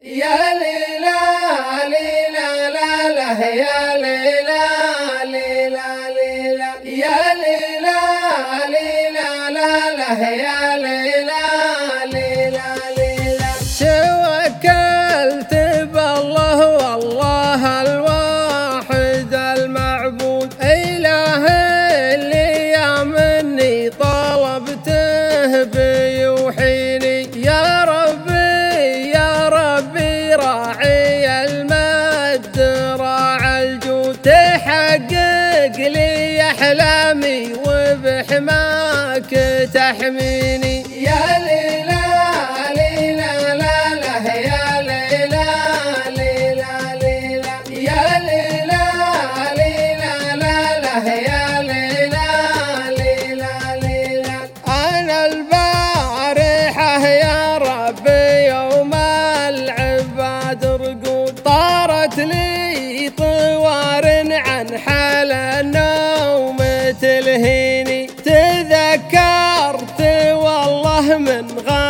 يا ليلى ليلى لا لا يا ليلى ليلى ليلى يا ليلى ليلى لا لا يا ليلى ليلى ليلى توكلت بالله والله الواحد المعبود إله اللي يا مني طلبته بيوحيني يا ربي يا ربي راعي المد راعى الجود تحقق لي أحلامي وبحماك تحميني يا ليلى ليلى لا لا يا ليلى ليلى ليلى يا ليلى ليلى لا لا يا ليلى ليلى ليلى أنا البارحة يا ربي يوم العباد رقود طارت لي طوار عن حال النوم تلهيني تذكرت والله من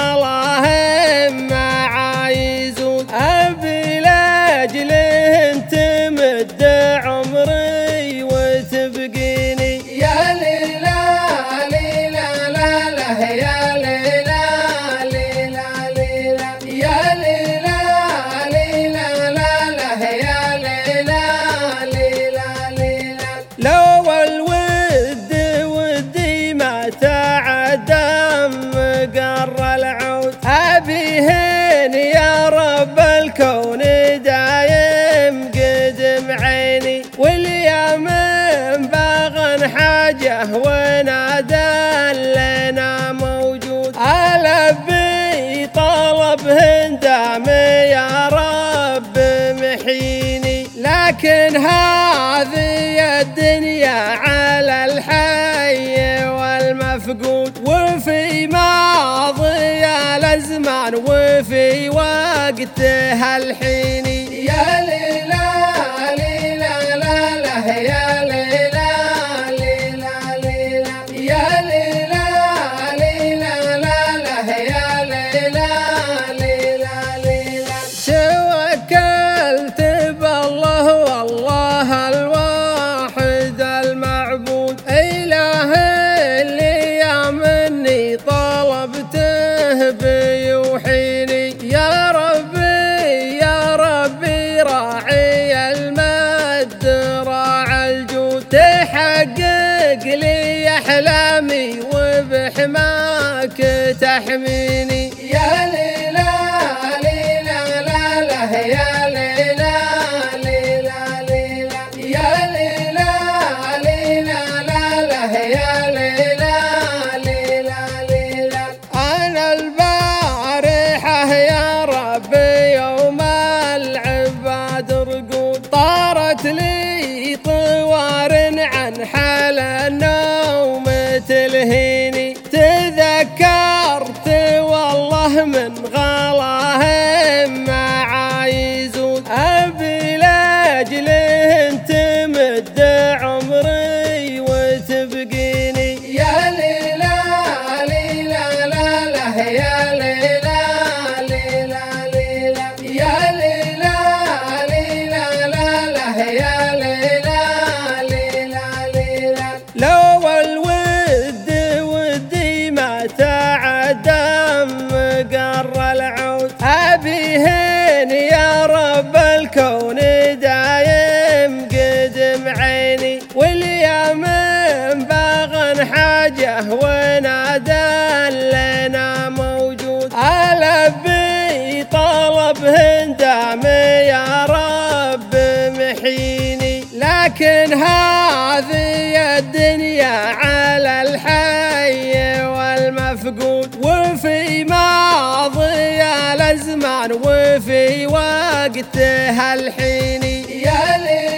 غلاهم معايزون أبي لاجله تمد عمري وتبقيني يا ليلى ليلى لا لا يا ليلى ليلى ليلى يا ليلى ليلى لا لا يا ليلى ليلى ليلى لو الود ودي ما تعدم قر العود أبيهن يا رب الكون دايم قدم عيني واليوم باغن حاجة ونادى لنا موجود ألبي طلبهن دام يا رب محيني لكن هذه الدنيا على الحي والمفقود وفي ماضي الازمان وفي وقتها الحيني يا ليلى ليلى لا لا يا ليلى ليلى ليلى يا ليلى ليلى لا لا يا ليلى ليلى ليلى توكلت بالله والله الواحد المعبود إله اللي يا مني طلبته بيوحيني يا ربي يا ربي راعي المد راعى الجود تحقق لي أحلامي وبحماك تحميني يا ليلى ليلى لا لا يا ليلى ليلى ليلى يا ليلى ليلى لا لا يا ليلى ليلى ليلى أنا البارحة يا ربي يوم العباد رقود طارت لي طوار عن حال النوم تلهيني تذكرت والله من غلاهم معايزون أبي لاجله تمد عمري وتبقيني يا ليلى ليلى لا لا يا ليلى ليلى ليلى يا ليلى ليلى لا لا يا ليلى ليلى ليلى لو الود ودي ما تعدم قر العود أبيهن يا رب الكون دايم قدم عيني واليوم باغن حاجة ونادى لنا موجود ألبي طلبهن دام يا رب محيني لكن هذه الدنيا على الحي والمفقود وفي ماضي الازمان وفي وقتها الحيني يا ليل